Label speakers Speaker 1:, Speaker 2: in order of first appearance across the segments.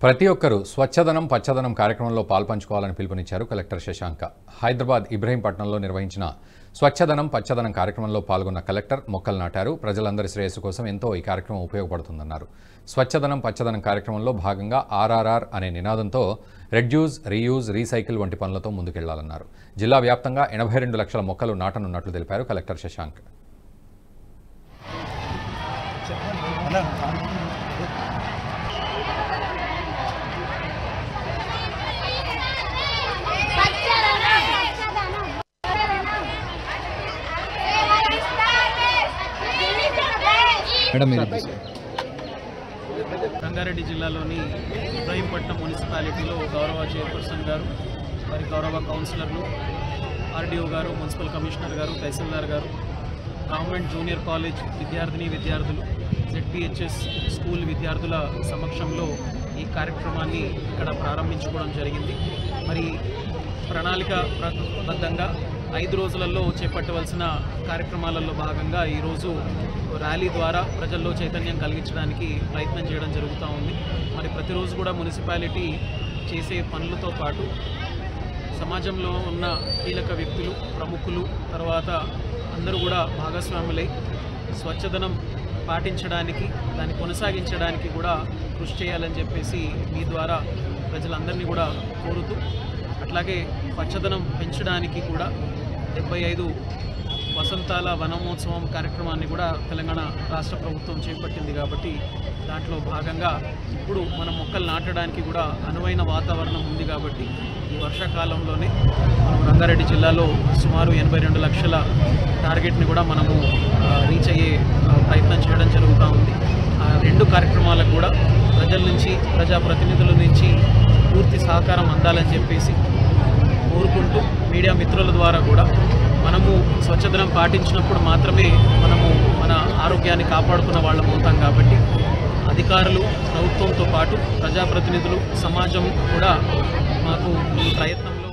Speaker 1: ప్రతి ఒక్కరూ స్వచ్ఛదనం పచ్చదనం కార్యక్రమంలో పాల్పంచుకోవాలని పిలుపునిచ్చారు కలెక్టర్ శశాంక హైదరాబాద్ ఇబ్రహీంపట్నంలో నిర్వహించిన స్వచ్ఛదనం పచ్చదనం కార్యక్రమంలో పాల్గొన్న కలెక్టర్ మొక్కలు నాటారు ప్రజలందరి శ్రేయస్సు కోసం ఎంతో ఈ కార్యక్రమం ఉపయోగపడుతుందన్నారు స్వచ్ఛదనం పచ్చదనం కార్యక్రమంలో భాగంగా ఆర్ఆర్ఆర్ అనే నినాదంతో రెడ్యూస్ రీయూజ్ రీసైకిల్ వంటి పనులతో ముందుకెళ్లాలన్నారు జిల్లా వ్యాప్తంగా ఎనభై రెండు లక్షల మొక్కలు నాటనున్నట్లు తెలిపారు కలెక్టర్ శశాంక్
Speaker 2: మేడం మీరు
Speaker 3: రంగారెడ్డి జిల్లాలోని ఇబ్రహీంపట్నం మున్సిపాలిటీలో గౌరవ చైర్పర్సన్ గారు మరి గౌరవ కౌన్సిలర్లు ఆర్డీఓ గారు మున్సిపల్ కమిషనర్ గారు తహసీల్దార్ గారు గవర్నమెంట్ జూనియర్ కాలేజ్ విద్యార్థిని విద్యార్థులు జెడ్పిహెచ్ఎస్ స్కూల్ విద్యార్థుల సమక్షంలో ఈ కార్యక్రమాన్ని ఇక్కడ ప్రారంభించుకోవడం జరిగింది మరి ప్రణాళిక బద్ధంగా ఐదు రోజులలో చేపట్టవలసిన కార్యక్రమాలలో భాగంగా ఈరోజు ర్యాలీ ద్వారా ప్రజల్లో చైతన్యం కలిగించడానికి ప్రయత్నం చేయడం జరుగుతూ ఉంది మరి ప్రతిరోజు కూడా మున్సిపాలిటీ చేసే పనులతో పాటు సమాజంలో ఉన్న కీలక వ్యక్తులు ప్రముఖులు తర్వాత అందరూ కూడా భాగస్వాములై స్వచ్ఛదనం పాటించడానికి దాన్ని కొనసాగించడానికి కూడా కృషి చేయాలని చెప్పేసి మీ ద్వారా ప్రజలందరినీ కూడా కోరుతూ అట్లాగే పచ్చదనం పెంచడానికి కూడా డెబ్బై ఐదు వసంతాల వనమోత్సవం కార్యక్రమాన్ని కూడా తెలంగాణ రాష్ట్ర ప్రభుత్వం చేపట్టింది కాబట్టి దాంట్లో భాగంగా ఇప్పుడు మనం మొక్కలు నాటడానికి కూడా అనువైన వాతావరణం ఉంది కాబట్టి ఈ వర్షాకాలంలోనే మనం రంగారెడ్డి జిల్లాలో సుమారు ఎనభై రెండు లక్షల టార్గెట్ని కూడా మనము ఆ, రీచ్ అయ్యే ఆ, ప్రయత్నం చేయడం జరుగుతూ ఉంది ఆ రెండు కార్యక్రమాలకు కూడా ప్రజల నుంచి ప్రజాప్రతినిధుల నుంచి పూర్తి సహకారం అందాలని చెప్పేసి కోరుకుంటూ మీడియా మిత్రుల ద్వారా కూడా మనము స్వచ్ఛదనం పాటించినప్పుడు మాత్రమే మనము మన ఆరోగ్యాన్ని కాపాడుకున్న వాళ్ళం అవుతాం కాబట్టి అధికారులు ప్రభుత్వంతో పాటు ప్రజాప్రతినిధులు సమాజం కూడా మాకు ఈ ప్రయత్నంలో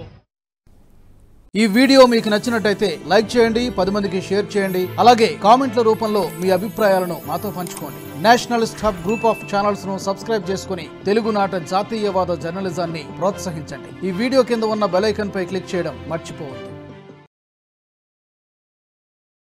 Speaker 4: ఈ వీడియో మీకు నచ్చినట్టయితే లైక్ చేయండి పది మందికి షేర్ చేయండి అలాగే కామెంట్ల రూపంలో మీ అభిప్రాయాలను మాతో పంచుకోండి nationalist hub group of channels ను సబ్స్క్రైబ్ చేసుకుని తెలుగునాట జాతీయవాద జర్నలిజాన్ని ప్రోత్సహించండి ఈ వీడియో కింద ఉన్న బెల్ ఐకాన్ పై క్లిక్ చేయడం మర్చిపోవద్దు